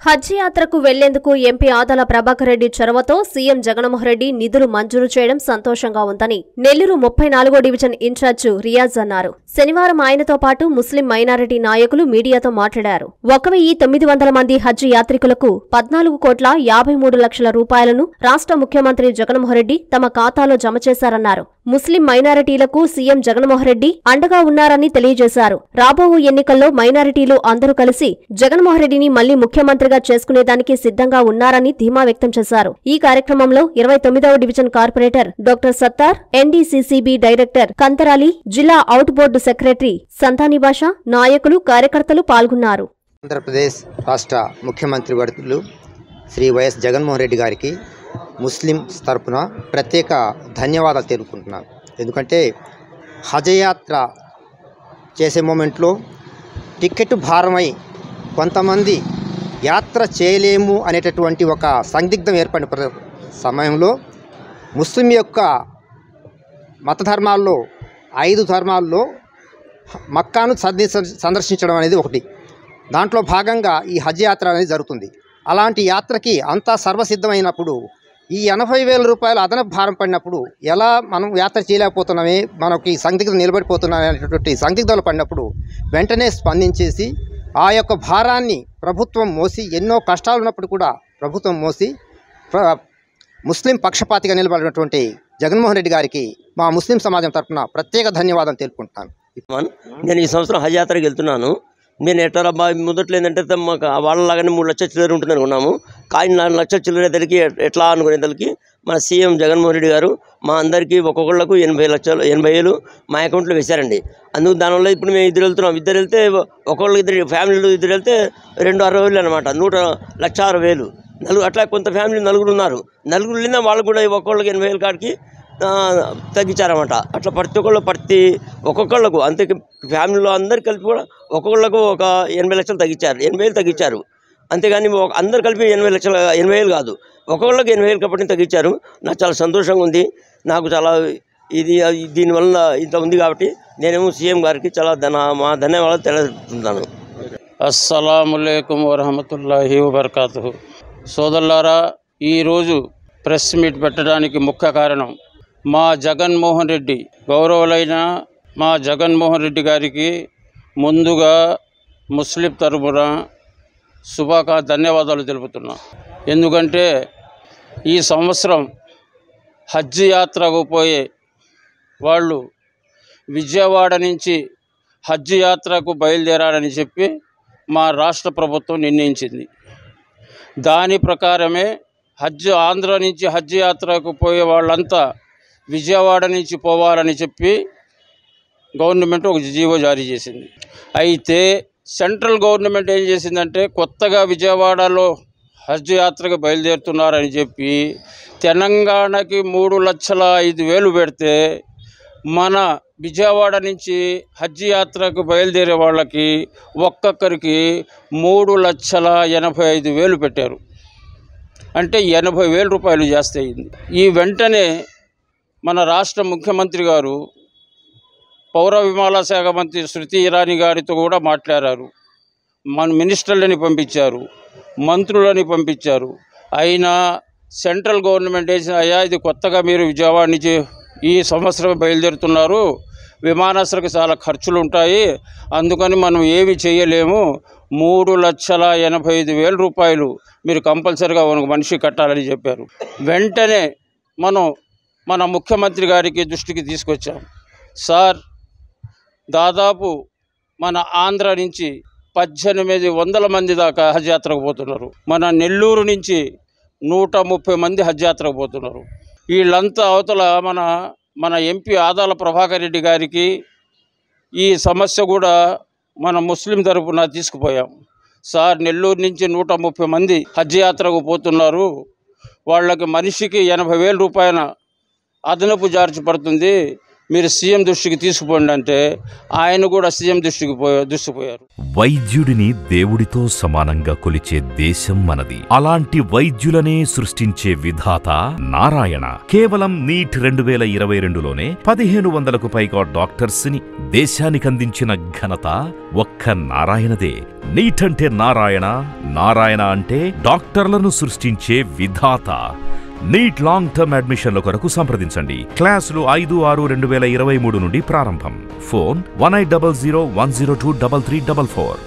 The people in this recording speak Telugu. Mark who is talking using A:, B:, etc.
A: హజ్ యాత్రకు వెళ్లేందుకు ఎంపీ ఆదాల ప్రభాకర్ రెడ్డి చొరవతో సీఎం జగన్మోహన్ రెడ్డి నిధులు మంజూరు చేయడం సంతోషంగా ఉందని నెల్లూరు ముప్పై నాలుగో డివిజన్ ఇన్ఛార్జ్ రియాజ్ అన్నారు శనివారం ఆయనతో పాటు ముస్లిం మైనారిటీ నాయకులు మీడియాతో మాట్లాడారు ఒక వెయ్యి తొమ్మిది వందల మంది హజ్ యాత్రికులకు పద్నాలుగు కోట్ల యాభై మూడు లక్షల రూపాయలను రాష్ట్ర ముఖ్యమంత్రి జగన్మోహన్ రెడ్డి తమ ఖాతాలో జమ చేశారన్నారు ముస్లిం మైనారిటీలకు సీఎం జగన్మోహన్ రెడ్డి అండగా ఉన్నారని తెలియజేశారు రాబో ఎన్నికల్లో మైనారిటీలు అందరూ కలిసి జగన్మోహన్ రెడ్డిని మళ్లీ ముఖ్యమంత్రిగా చేసుకునేదానికి సిద్ధంగా ఉన్నారని ధీమా వ్యక్తం చేశారు ఈ కార్యక్రమంలో ఇరవై తొమ్మిదవ division corporator doctor Sattar NDCCB director కంతరాలి జిల్లా అవుట్ బోర్డు సెక్రటరీ సంతాని భాష నాయకులు కార్యకర్తలు పాల్గొన్నారు
B: ఆంధ్రప్రదేశ్ రాష్ట్ర ముఖ్యమంత్రి వర్తులు శ్రీ వైఎస్ జగన్మోహన్ రెడ్డి గారికి ముస్లింస్ తరపున ప్రత్యేక ధన్యవాదాలు తెలుపుకుంటున్నాను ఎందుకంటే హజయాత్ర చేసే మూమెంట్లో టికెట్ భారమై కొంతమంది యాత్ర చేయలేము అనేటటువంటి ఒక సందిగ్ధం ఏర్పడిన ప్ర- సమయంలో ముస్లిం యొక్క మత ధర్మాల్లో ఐదు ధర్మాల్లో మక్కాను సందర్శ- సందర్శించడం అనేది ఒకటి దాంట్లో భాగంగా ఈ హజ్ యాత్ర అనేది జరుగుతుంది అలాంటి యాత్రకి అంతా సర్వసిద్ధమైనప్పుడు ఈ ఎనభై వేల రూపాయలు అదనపు భారం పడినప్పుడు ఎలా మనం యాత్ర చేయలేకపోతున్నామే మనకి సందిగ్ధం నిలబడిపోతున్నామే అనేటటువంటి సందిగ్ధాలు పడినప్పుడు వెంటనే స్పందించేసి ఆ యొక్క భారాన్ని ప్రభుత్వం మోసి ఎన్నో కష్టాలు ఉన్నప్పుడు కూడా ప్రభుత్వం మోసి ప్ర- ముస్లిం పక్షపాతిగా నిలబడినటువంటి జగన్మోహన్ రెడ్డి గారికి మా ముస్లిం సమాజం తరఫున ప్రత్యేక ధన్యవాదాలు తెలుపుకుంటున్నాను
C: వన్ నేను ఈ సంవత్సరం హజ్ యాత్రకి వెళ్తున్నాను నేను ఎట్లా బా మొదట్లో ఏంటంటే త- మాకు వాళ్ళలాగానే మూడు లక్షల చిల్లర ఉంటుంది అనుకున్నాము కానీ నాలుగు లక్షల చిల్లర దగ్గరికి ఎట్లా అనుకునేదానికి మన సీఎం జగన్మోహన్ రెడ్డి గారు మా అందరికీ ఒక్కొక్కళ్ళకు ఎనభై లక్షలు ఎనభై వేలు మా అకౌంట్లో వేశారండి అందుకు దానివల్ల ఇప్పుడు మేము ఇద్దరు వెళ్తున్నాం ఇద్దరు వెళ్తే ఒక్కొక్కళ్ళు ఇద్దరు ఫ్యామిలీలు ఇద్దరు వెళ్తే రెండు అరవై వేలు అనమాట నూట లక్ష అరవై వేలు నలుగురు అట్లా కొంత ఫ్యామిలీ నలుగురు ఉన్నారు నలుగురు వెళ్ళినా వాళ్ళు కూడా ఒక్కొక్కళ్ళకి ఎనభై వేలు కాడికి ఆ, తగ్గించారన్నమాట అట్లా ప్రతి ఒక్కళ్ళు ప్రతి ఒక్కొక్కళ్ళకు అంతే ఫ్యామిలీలో అందరు కలిపి కూడా ఒక్కొక్కళ్ళకు ఒక ఎనభై లక్షలు తగ్గించారు ఎనభై వేలు తగ్గించారు అంతేగాని ఒక- అందరు కలిపి ఎనభై లక్షల ఎనభై వేలు కాదు ఒక్కొక్కళ్ళకి ఎనభై వేలు కాబట్టి తగ్గించారు నాకు చాలా సంతోషంగా ఉంది నాకు చాలా ఇది దీనివల్ల ఇంత ఉంది కాబట్టి నేనేమో సీఎం గారికి చాలా ధన మా ధన్యవాదాలు తెలుపుతున్నాను
D: అస్సలాములేకుం వరహమతుల్లాహి వబర్కాతు సోదరులారా ఈరోజు ప్రెస్ మీట్ పెట్టడానికి ముఖ్య కారణం మా జగన్మోహన్ రెడ్డి గౌరవులైన మా జగన్మోహన్ రెడ్డి గారికి ముందుగా ముస్లిం తరపున శుభాకా ధన్యవాదాలు తెలుపుతున్నా ఎందుకంటే ఈ సంవత్సరం హజ్ యాత్రకు పోయే వాళ్ళు విజయవాడ నుంచి హజ్ యాత్రకు బయలుదేరాలని చెప్పి మా రాష్ట్ర ప్రభుత్వం నిర్ణయించింది దాని ప్రకారమే హజ్ ఆంధ్ర నుంచి హజ్ యాత్రకు పోయే వాళ్ళంతా విజయవాడ నుంచి పోవాలని చెప్పి గవర్నమెంట్ ఒక జీవో జారీ చేసింది అయితే సెంట్రల్ గవర్నమెంట్ ఏం చేసిందంటే కొత్తగా విజయవాడలో హజ్ యాత్రకు బయలుదేరుతున్నారని చెప్పి తెలంగాణకి మూడు లక్షల ఐదు వేలు పెడితే మన విజయవాడ నుంచి హజ్ యాత్రకు బయలుదేరే వాళ్ళకి ఒక్కొక్కరికి మూడు లక్షల ఎనభై ఐదు వేలు పెట్టారు అంటే ఎనభై వేల రూపాయలు జాస్తి అయింది ఈ వెంటనే మన రాష్ట్ర ముఖ్యమంత్రి గారు పౌర విమాన శాఖ మంత్రి శృతి ఇరానీ గారితో కూడా మాట్లాడారు మన మినిస్టర్లని పంపించారు మంత్రులని పంపించారు అయినా సెంట్రల్ గవర్నమెంట్ వేసిన అయ్యా ఇది కొత్తగా మీరు విజయవాడ నుంచి ఈ సంవత్సరం బయలుదేరుతున్నారు విమానాశ్రయకు చాలా ఖర్చులు ఉంటాయి అందుకని మనం ఏమి చేయలేము మూడు లక్షల ఎనభై ఐదు వేల రూపాయలు మీరు కంపల్సరిగా ఒక మనిషి కట్టాలని చెప్పారు వెంటనే మనం మన ముఖ్యమంత్రి గారికి దృష్టికి తీసుకొచ్చాం సార్ దాదాపు మన ఆంధ్ర నుంచి పద్దెనిమిది వందల మంది దాకా హజ్ యాత్రకు పోతున్నారు మన నెల్లూరు నుంచి నూట ముప్పై మంది హజ్ యాత్రకు పోతున్నారు వీళ్ళంతా అవతల మన మన ఎంపీ ఆదాల ప్రభాకర్ రెడ్డి గారికి ఈ సమస్య కూడా మన ముస్లిం తరపున తీసుకుపోయాం సార్ నెల్లూరు నుంచి నూట ముప్పై మంది హజ్ యాత్రకు పోతున్నారు వాళ్ళకి మనిషికి ఎనభై వేల రూపాయల అదనపు చార్జ్ పడుతుంది మీరు సీఎం దృష్టికి తీసుకుపోండి అంటే ఆయన కూడా సీఎం దృష్టికి పోయా దృష్టిపోయారు
E: వైద్యుడిని దేవుడితో సమానంగా కొలిచే దేశం మనది అలాంటి వైద్యులనే సృష్టించే విధాత నారాయణ కేవలం నీట్ రెండు వేల ఇరవై రెండులోనే పదిహేను వందలకు పైగా డాక్టర్స్ ని దేశానికందించిన ఘనత ఒక్క నారాయణదే నీట్ అంటే నారాయణ నారాయణ అంటే డాక్టర్లను సృష్టించే విధాత నీట్ లాంగ్ టర్మ్ అడ్మిషన్ల కొరకు సంప్రదించండి క్లాసులు ఐదు ఆరు రెండు వేల ఇరవై మూడు నుండి ప్రారంభం phone one eight double zero one zero two double three double four